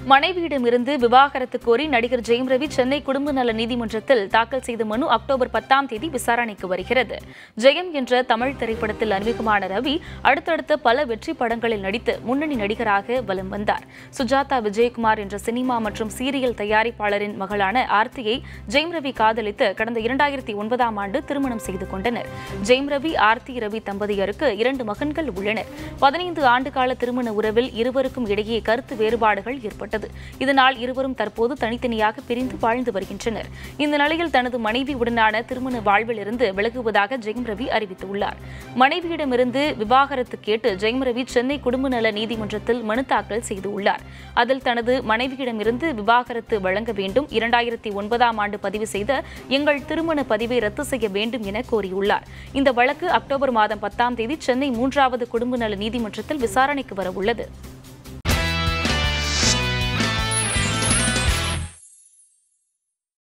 மனைவியிடமிருந்து விவாகரத்து கோரி நடிகர் ஜெயம் ரவி சென்னை குடும்ப நல நீதிமன்றத்தில் தாக்கல் செய்த மனு அக்டோபர் பத்தாம் தேதி விசாரணைக்கு வருகிறது ஜெயம் என்ற தமிழ் திரைப்படத்தில் அறிமுகமான ரவி அடுத்தடுத்த பல வெற்றி படங்களில் நடித்து முன்னணி நடிகராக வலம் வந்தார் சுஜாதா விஜயகுமார் என்ற சினிமா மற்றும் சீரியல் தயாரிப்பாளரின் மகளான ஆர்த்தியை ஜெயம் ரவி காதலித்து கடந்த இரண்டாயிரத்தி ஒன்பதாம் ஆண்டு திருமணம் செய்து கொண்டனர் ஜெயம் ரவி ஆர்த்தி ரவி தம்பதியருக்கு இரண்டு மகன்கள் உள்ளனர் பதினைந்து ஆண்டுகால திருமண உறவில் இருவருக்கும் இடையே கருத்து வேறுபாடுகள் ஏற்பட்டது இதனால் இருவரும் தற்போது தனித்தனியாக பிரிந்து வாழ்ந்து வருகின்றனர் இந்த நிலையில் தனது மனைவியுடனான திருமண வாழ்வில் இருந்து விலகுவதாக ஜெயம் ரவி அறிவித்துள்ளார் மனைவியிடமிருந்து விவாகரத்து கேட்டு ஜெயம் ரவி சென்னை குடும்ப நல நீதிமன்றத்தில் மனு தாக்கல் செய்துள்ளார் அதில் தனது மனைவியிடமிருந்து விவாகரத்து வழங்க வேண்டும் இரண்டாயிரத்தி ஒன்பதாம் ஆண்டு பதிவு செய்த எங்கள் திருமண பதிவை ரத்து செய்ய வேண்டும் என கோரியுள்ளார் இந்த வழக்கு அக்டோபர் மாதம் பத்தாம் தேதி சென்னை மூன்றாவது குடும்ப நல நீதிமன்றத்தில் விசாரணைக்கு வரவுள்ளது